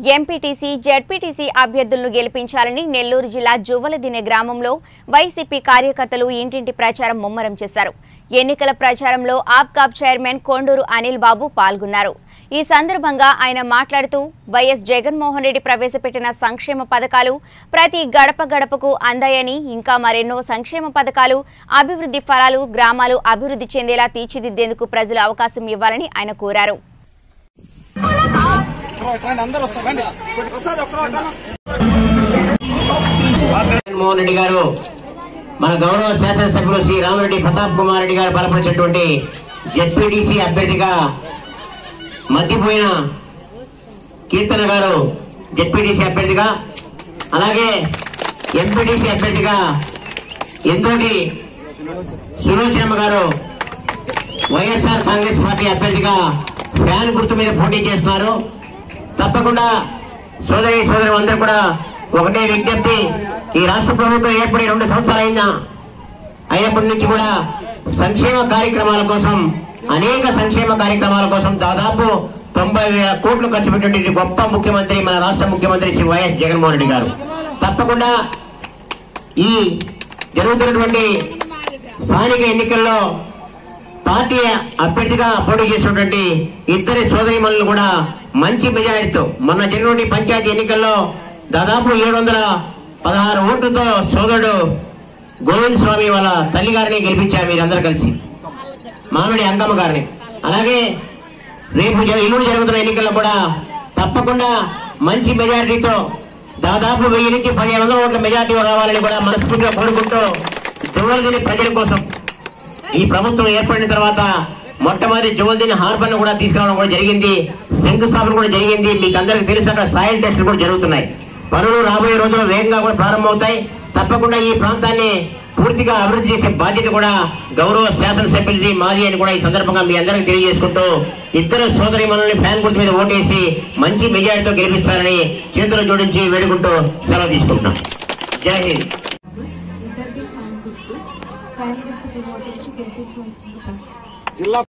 MPTC ZPTC అభ్యర్థులను గెలిపించాలని నెల్లూరు జిల్లా జువ్వలదినె గ్రామంలో వైసీపీ కార్యకర్తలు ఇంటింటి ప్రచారం ముమ్మరం చేశారు ఎన్నికల ప్రచారంలో ఆప్కాబ్ చైర్మన్ కొండూరు అనిల్ బాబు పాల్గొన్నారు ఈ సందర్భంగా ఆయన మాట్లాడుతూ వైఎస్ జగన్మోహన్ రెడ్డి ప్రవేశపెట్టిన సంక్షేమ పథకాలు ప్రతి గడప గడపకు అందాయని ఇంకా మరెన్నో సంక్షేమ పథకాలు అభివృద్ధి ఫలాలు గ్రామాలు అభివృద్ధి చెందేలా తీర్చిదిద్దేందుకు ప్రజలు అవకాశం ఇవ్వాలని ఆయన కోరారు రండి అందరూ వస్తారు రండి ప్రసాద్ ఒక్కరో అడ్డాను. జగన్మోహన్ రెడ్డి గారు మన గౌరవ శాసనసభ్యులు శ్రీ రామరెడ్డి ప్రతాప్ కుమార్ రెడ్డి గారు బలపరిచినటువంటి జెడ్పీటీసీ అభ్యర్థిగా మద్దిపోయిన కీర్తన గారు జెడ్పీటీసీ అభ్యర్థిగా అలాగే ఎంపీటీసీ అభ్యర్థిగా ఎంతోటి సులోచనమ్మ గారు వైఎస్ఆర్ కాంగ్రెస్ పార్టీ అభ్యర్థిగా ఫ్యాన్ గుర్తు మీద పోటీ చేస్తున్నారు తప్పకుండా సోదరి సోదరు అందరూ కూడా ఒకటే విజ్ఞప్తి ఈ రాష్ట్ర ప్రభుత్వం ఏర్పడి రెండు సంవత్సరాలు అయినా అయినప్పటి నుంచి కూడా సంక్షేమ కార్యక్రమాల కోసం అనేక సంక్షేమ కార్యక్రమాల కోసం దాదాపు తొంభై వేల కోట్లు ఖర్చు పెట్టినటువంటి గొప్ప ముఖ్యమంత్రి మన రాష్ట్ర ముఖ్యమంత్రి శ్రీ వైఎస్ జగన్మోహన్ రెడ్డి గారు తప్పకుండా ఈ జరుగుతున్నటువంటి స్థానిక ఎన్నికల్లో పార్టీ అభ్యర్థిగా పోటీ చేసినటువంటి ఇద్దరి సోదరిమణులు కూడా మంచి మెజారిటీతో మొన్న జరిగినటువంటి పంచాయతీ ఎన్నికల్లో దాదాపు ఏడు వందల పదహారు ఓట్లతో సోదరుడు గోవింద్ స్వామి వాళ్ళ తల్లి గారిని గెలిపించారు మీరందరూ కలిసి మామిడి అంగమ్మ గారిని అలాగే రేపు జ- ఎల్లుండి జరుగుతున్న ఎన్నికల్లో కూడా తప్పకుండా మంచి మెజారిటీతో దాదాపు వెయ్యి నుంచి పదిహేను వందల ఓట్ల మెజారిటీ రావాలని కూడా మనస్ఫూర్తిగా కోరుకుంటూ జువల్దిని ప్రజల కోసం ఈ ప్రభుత్వం ఏర్పడిన తర్వాత మొట్టమొదటి జువల్దిని హార్బర్ కూడా తీసుకురావడం కూడా జరిగింది శంకుస్థాపన కూడా జరిగింది మీకు అందరికీ తెలుసు అక్కడ సాయిల్ టెస్టులు కూడా జరుగుతున్నాయి పనులు రాబోయే రోజుల్లో వేగంగా కూడా ప్రారంభమవుతాయి తప్పకుండా ఈ ప్రాంతాన్ని పూర్తిగా అభివృద్ధి చేసే బాధ్యత కూడా గౌరవ శాసనసభ్యులది మాది అని కూడా ఈ సందర్భంగా మీ అందరికీ తెలియజేసుకుంటూ ఇద్దరు సోదరి మనల్ని ఫ్యాన్ గుర్తు మీద ఓటేసి మంచి మెజారిటీతో గెలిపిస్తారని చేతులు జోడించి వేడుకుంటూ సెలవు తీసుకుంటున్నాం జై హింద్ ఇద్దరికి ఫ్యాన్ గుర్తు ఫ్యాన్ గుర్తు ఓటేసి గెలిపించుకుంటున్నాం జిల్లా